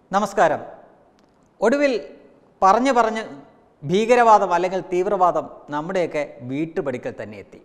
നമസ്കാരം ഒടുവിൽ പറഞ്ഞു പറഞ്ഞ് ഭീകരവാദം അല്ലെങ്കിൽ തീവ്രവാദം നമ്മുടെയൊക്കെ വീട്ടുപടിക്കൽ തന്നെ എത്തി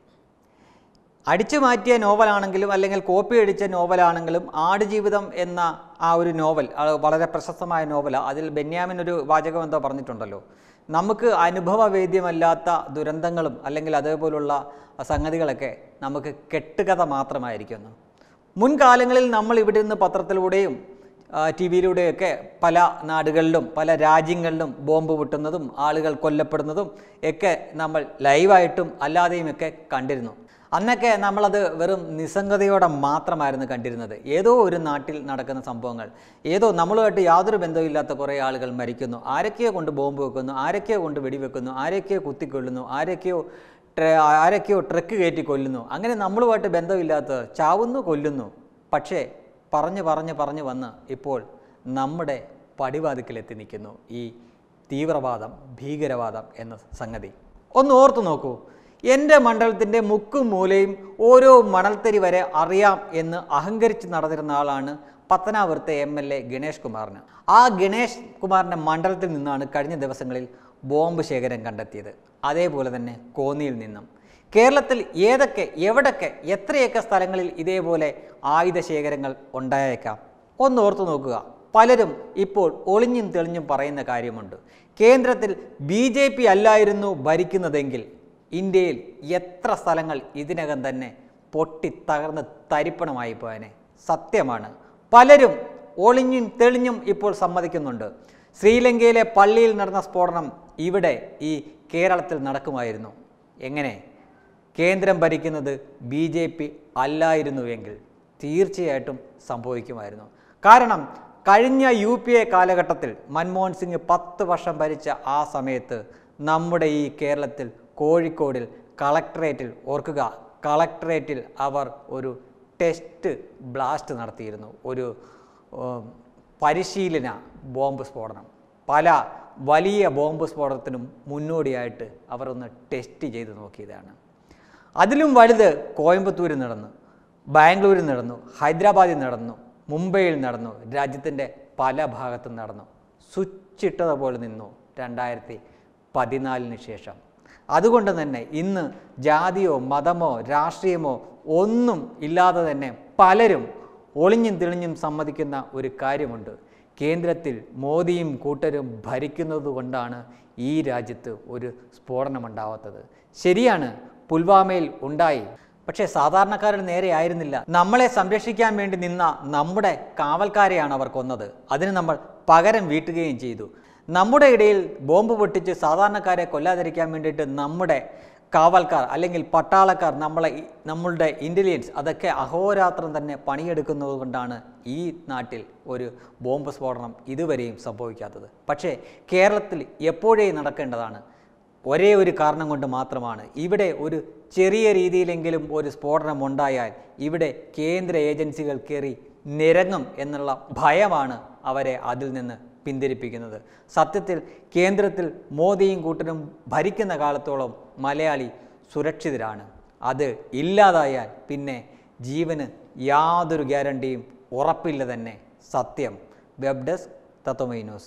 അടിച്ചു മാറ്റിയ നോവലാണെങ്കിലും അല്ലെങ്കിൽ കോപ്പി അടിച്ച നോവലാണെങ്കിലും ആടുജീവിതം എന്ന ആ ഒരു നോവൽ അത് വളരെ പ്രശസ്തമായ നോവലാണ് അതിൽ ബെന്യാമിൻ ഒരു വാചകം എന്തോ പറഞ്ഞിട്ടുണ്ടല്ലോ നമുക്ക് അനുഭവവേദ്യമല്ലാത്ത ദുരന്തങ്ങളും അല്ലെങ്കിൽ അതേപോലുള്ള സംഗതികളൊക്കെ നമുക്ക് കെട്ടുകഥ മാത്രമായിരിക്കുന്നു മുൻകാലങ്ങളിൽ നമ്മൾ ഇവിടെ നിന്ന് പത്രത്തിലൂടെയും ടി വിയിലൂടെയൊക്കെ പല നാടുകളിലും പല രാജ്യങ്ങളിലും ബോംബ് പൊട്ടുന്നതും ആളുകൾ കൊല്ലപ്പെടുന്നതും ഒക്കെ നമ്മൾ ലൈവായിട്ടും അല്ലാതെയും ഒക്കെ കണ്ടിരുന്നു അന്നൊക്കെ നമ്മളത് വെറും നിസ്സംഗതയോടെ മാത്രമായിരുന്നു കണ്ടിരുന്നത് ഏതോ ഒരു നാട്ടിൽ നടക്കുന്ന സംഭവങ്ങൾ ഏതോ നമ്മളുമായിട്ട് യാതൊരു ബന്ധമില്ലാത്ത കുറേ ആളുകൾ മരിക്കുന്നു ആരൊക്കെയോ കൊണ്ട് ബോംബ് വെക്കുന്നു ആരൊക്കെയോ കൊണ്ട് വെടിവെക്കുന്നു ആരൊക്കെയോ കുത്തിക്കൊല്ലുന്നു ആരൊക്കെയോ ട്ര- ആരൊക്കെയോ ട്രക്ക് കയറ്റി കൊല്ലുന്നു അങ്ങനെ നമ്മളുമായിട്ട് ബന്ധമില്ലാത്ത ചാവുന്നു കൊല്ലുന്നു പക്ഷേ പറഞ്ഞ് പറഞ്ഞ് പറഞ്ഞ് വന്ന് ഇപ്പോൾ നമ്മുടെ പടിവാതിക്കലെത്തി നിൽക്കുന്നു ഈ തീവ്രവാദം ഭീകരവാദം എന്ന സംഗതി ഒന്ന് ഓർത്തു നോക്കൂ എൻ്റെ മണ്ഡലത്തിൻ്റെ മുക്കും മൂലയും ഓരോ മണൽത്തരി വരെ അറിയാം എന്ന് അഹങ്കരിച്ച് നടന്നിരുന്ന ആളാണ് പത്തനാപുരത്തെ എം എൽ എ ഗണേഷ് കുമാറിന് ആ ഗണേഷ് കുമാറിൻ്റെ മണ്ഡലത്തിൽ നിന്നാണ് കഴിഞ്ഞ ദിവസങ്ങളിൽ ബോംബ് ശേഖരം കണ്ടെത്തിയത് അതേപോലെ തന്നെ കോന്നിയിൽ നിന്നും കേരളത്തിൽ ഏതൊക്കെ എവിടൊക്കെ എത്രയൊക്കെ സ്ഥലങ്ങളിൽ ഇതേപോലെ ആയുധ ശേഖരങ്ങൾ ഉണ്ടായേക്കാം ഒന്ന് ഓർത്തു നോക്കുക പലരും ഇപ്പോൾ ഒളിഞ്ഞും തെളിഞ്ഞും പറയുന്ന കാര്യമുണ്ട് കേന്ദ്രത്തിൽ ബി ജെ പി അല്ലായിരുന്നു ഭരിക്കുന്നതെങ്കിൽ ഇന്ത്യയിൽ എത്ര സ്ഥലങ്ങൾ ഇതിനകം തന്നെ പൊട്ടി തകർന്ന് തരിപ്പണമായി പോയനെ സത്യമാണ് പലരും ഒളിഞ്ഞും തെളിഞ്ഞും ഇപ്പോൾ സമ്മതിക്കുന്നുണ്ട് ശ്രീലങ്കയിലെ പള്ളിയിൽ നടന്ന സ്ഫോടനം ഇവിടെ ഈ കേരളത്തിൽ നടക്കുമായിരുന്നു എങ്ങനെ കേന്ദ്രം ഭരിക്കുന്നത് ബി ജെ പി അല്ലായിരുന്നുവെങ്കിൽ തീർച്ചയായിട്ടും സംഭവിക്കുമായിരുന്നു കാരണം കഴിഞ്ഞ യു പി എ കാലഘട്ടത്തിൽ മൻമോഹൻ സിംഗ് പത്ത് വർഷം ഭരിച്ച ആ സമയത്ത് നമ്മുടെ ഈ കേരളത്തിൽ കോഴിക്കോടിൽ കളക്ടറേറ്റിൽ ഓർക്കുക കളക്ടറേറ്റിൽ അവർ ഒരു ടെസ്റ്റ് ബ്ലാസ്റ്റ് നടത്തിയിരുന്നു ഒരു ഉം, പരിശീലന ബോംബ് സ്ഫോടനം പല വലിയ ബോംബ് സ്ഫോടനത്തിനും മുന്നോടിയായിട്ട് അവർ ഒന്ന് ടെസ്റ്റ് ചെയ്ത് നോക്കിയതാണ് അതിലും വലുത് കോയമ്പത്തൂരിൽ നടന്നു ബാംഗ്ലൂരിൽ നടന്നു ഹൈദരാബാദിൽ നടന്നു മുംബൈയിൽ നടന്നു രാജ്യത്തിൻ്റെ പല ഭാഗത്തും നടന്നു സ്വിച്ചിട്ടതുപോലെ നിന്നു രണ്ടായിരത്തി പതിനാലിന് ശേഷം അതുകൊണ്ട് തന്നെ ഇന്ന് ജാതിയോ മതമോ രാഷ്ട്രീയമോ ഒന്നും ഇല്ലാതെ തന്നെ പലരും ഒളിഞ്ഞും തെളിഞ്ഞും സമ്മതിക്കുന്ന ഒരു കാര്യമുണ്ട് കേന്ദ്രത്തിൽ മോദിയും കൂട്ടരും ഭരിക്കുന്നത് കൊണ്ടാണ് ഈ രാജ്യത്ത് ഒരു സ്ഫോടനമുണ്ടാവാത്തത് ശരിയാണ് പുൽവാമയിൽ ഉണ്ടായി പക്ഷേ സാധാരണക്കാരുടെ നേരെ ആയിരുന്നില്ല നമ്മളെ സംരക്ഷിക്കാൻ വേണ്ടി നിന്ന നമ്മുടെ കാവൽക്കാരെയാണ് അവർ കൊന്നത് അതിന് നമ്മൾ പകരം വീട്ടുകയും ചെയ്തു നമ്മുടെ ഇടയിൽ ബോംബ് പൊട്ടിച്ച് സാധാരണക്കാരെ കൊല്ലാതിരിക്കാൻ വേണ്ടിയിട്ട് നമ്മുടെ കാവൽക്കാർ അല്ലെങ്കിൽ പട്ടാളക്കാർ നമ്മളെ ഈ- നമ്മളുടെ ഇൻ്റലിജൻസ് അതൊക്കെ അഹോരാത്രം തന്നെ പണിയെടുക്കുന്നത് കൊണ്ടാണ് ഈ നാട്ടിൽ ഒരു ബോംബ് സ്ഫോടനം ഇതുവരെയും സംഭവിക്കാത്തത് പക്ഷേ കേരളത്തിൽ എപ്പോഴേ നടക്കേണ്ടതാണ് ഒരേ ഒരു കാരണം കൊണ്ട് മാത്രമാണ് ഇവിടെ ഒരു ചെറിയ രീതിയിലെങ്കിലും ഒരു സ്ഫോടനം ഉണ്ടായാൽ ഇവിടെ കേന്ദ്ര ഏജൻസികൾ കയറി നിരങ്ങും എന്നുള്ള ഭയമാണ് അവരെ അതിൽ നിന്ന് പിന്തിരിപ്പിക്കുന്നത് സത്യത്തിൽ കേന്ദ്രത്തിൽ മോദിയും കൂട്ടരും ഭരിക്കുന്ന കാലത്തോളം മലയാളി സുരക്ഷിതരാണ് അത് ഇല്ലാതായാൽ പിന്നെ ജീവന് യാതൊരു ഗ്യാരണ്ടിയും ഉറപ്പില്ല തന്നെ സത്യം വെബ് ഡെസ്ക് തത്വമൈ ന്യൂസ്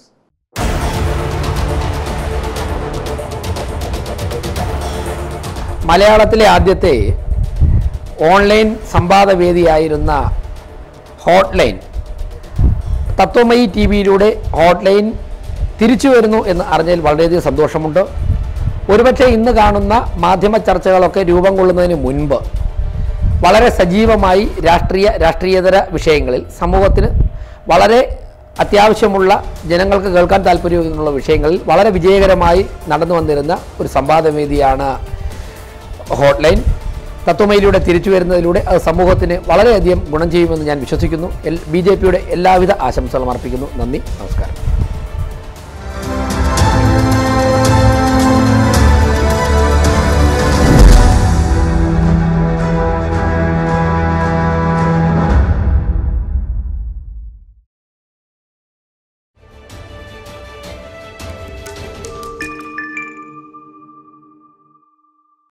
മലയാളത്തിലെ ആദ്യത്തെ ഓൺലൈൻ സംവാദവേദിയായിരുന്ന ഹോട്ട്ലൈൻ തത്വമയി ടി വിയിലൂടെ ഹോട്ട്ലൈൻ തിരിച്ചു വരുന്നു എന്ന് അറിഞ്ഞതിൽ വളരെയധികം സന്തോഷമുണ്ട് ഒരുപക്ഷെ ഇന്ന് കാണുന്ന മാധ്യമ ചർച്ചകളൊക്കെ രൂപം കൊള്ളുന്നതിന് മുൻപ് വളരെ സജീവമായി രാഷ്ട്രീയ രാഷ്ട്രീയേതര വിഷയങ്ങളിൽ സമൂഹത്തിന് വളരെ അത്യാവശ്യമുള്ള ജനങ്ങൾക്ക് കേൾക്കാൻ താല്പര്യമുള്ള വിഷയങ്ങളിൽ വളരെ വിജയകരമായി നടന്നു വന്നിരുന്ന ഒരു സംവാദവേദിയാണ് ഹോട്ട്ലൈൻ തത്വമയിലൂടെ തിരിച്ചു വരുന്നതിലൂടെ അത് സമൂഹത്തിന് വളരെയധികം ഗുണം ചെയ്യുമെന്ന് ഞാൻ വിശ്വസിക്കുന്നു എൽ ബി ജെ പിയുടെ എല്ലാവിധ ആശംസകളും അർപ്പിക്കുന്നു നന്ദി നമസ്കാരം